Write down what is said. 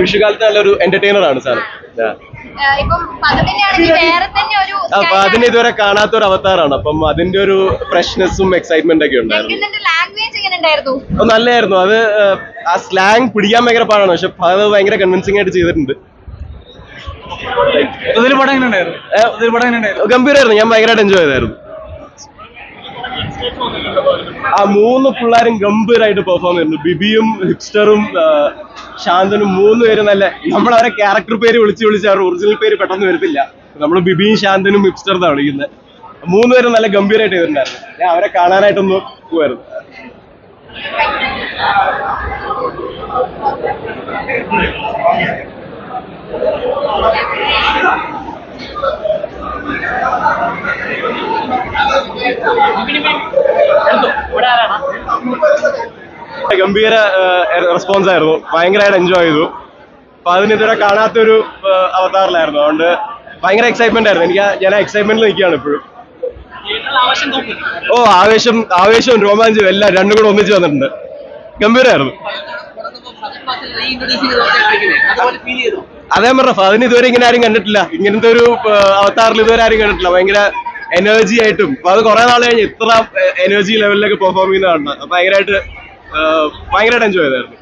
വിഷുകാലത്ത് നല്ലൊരു എന്റർടൈനർ ആണ് സാർ ഏഹ് ഇപ്പം പതിനെ ആണെങ്കിൽ വേറെ തന്നെ ഒരു അപ്പൊ അതിന് ഇതുവരെ കാണാത്ത ഒരു അവതാറാണ് അപ്പം അതിന്റെ ഒരു ഫ്രഷ്നെസ്സും എക്സൈറ്റ്മെന്റ് ഒക്കെ ഉണ്ടായിരുന്നു ലാംഗ്വേജ് എങ്ങനെ ഉണ്ടായിരുന്നു അത് നല്ലതായിരുന്നു അത് ഏഹ്, ആ സ്ലാങ് പിടിക്കാൻ ഭയങ്കര പാടാണ് പക്ഷെ അത് ഭയങ്കര കൺവിൻസിംഗ് ആയിട്ട് ചെയ്തിട്ടുണ്ട് ഇതിൽ പടം എങ്ങനെ ഉണ്ടായിരുന്നു ഇതിൽ പടം എങ്ങനെ ഉണ്ടായിരുന്നു ഗംഭീരമായിരുന്നു ഞാൻ ഭയങ്കരമായിട്ട് എൻജോയ് ചെയ്തായിരുന്നു ആ മൂന്ന് പിള്ളേരും ഗംഭീരമായിട്ട് പെർഫോം ചെയ്യുന്നു ബിബിയും ഹിപ്സ്റ്ററും ആ, ശാന്തനും മൂന്ന് പേരും നല്ല നമ്മൾ അവരെ ക്യാരക്ടർ പേര് വിളിച്ച് വിളിച്ച് അവരുടെ ഒറിജിനൽ പേര് പെട്ടെന്ന് വരത്തില്ല നമ്മൾ ബിബിയും ശാന്തനും ഹിപ്സ്റ്റർ എന്നാണ് വിളിക്കുന്നത് മൂന്ന് പേരും നല്ല ഗംഭീരമായിട്ട് ചെയ്തിട്ടുണ്ടായിരുന്നു ഞാൻ അവരെ കാണാനായിട്ടൊന്ന് പോവായിരുന്നു ഗംഭീര റെസ്പോൺസ് ആയിരുന്നു ഭയങ്കരമായിട്ട് എൻജോയ് ചെയ്തു അപ്പൊ അതിന് ഇതുവരെ കാണാത്തൊരു ആ, അവതാറിലായിരുന്നു അതുകൊണ്ട് ഭയങ്കര എക്സൈറ്റ്മെന്റ് ആയിരുന്നു എനിക്ക് ആ- ഞാൻ എക്സൈറ്റ്മെന്റിൽ നിൽക്കുകയാണ് ഇപ്പോഴും ഓ ആവേശം ആവേശവും രോമാഞ്ചവും എല്ലാം രണ്ടും കൂടെ ഒന്നിച്ച് വന്നിട്ടുണ്ട് ഗംഭീരമായിരുന്നു അതേ പറഞ്ഞ അതിന് ഇതുവരെ ഇങ്ങനെ ആരും കണ്ടിട്ടില്ല ഇങ്ങനത്തെ ഒരു ആ, അവതാറിൽ ഇതുവരെ ആരും കണ്ടിട്ടില്ല ഭയങ്കര എനർജി ആയിട്ടും അപ്പൊ അത് കുറെ നാൾ കഴിഞ്ഞ് ഇത്ര എനർജി ലെവലിലൊക്കെ പെർഫോം ചെയ്യുന്ന കാണണം ഭയങ്കരമായിട്ട് ഭയങ്കരമായിട്ട് എൻജോയ് ചെയ്തായിരുന്നു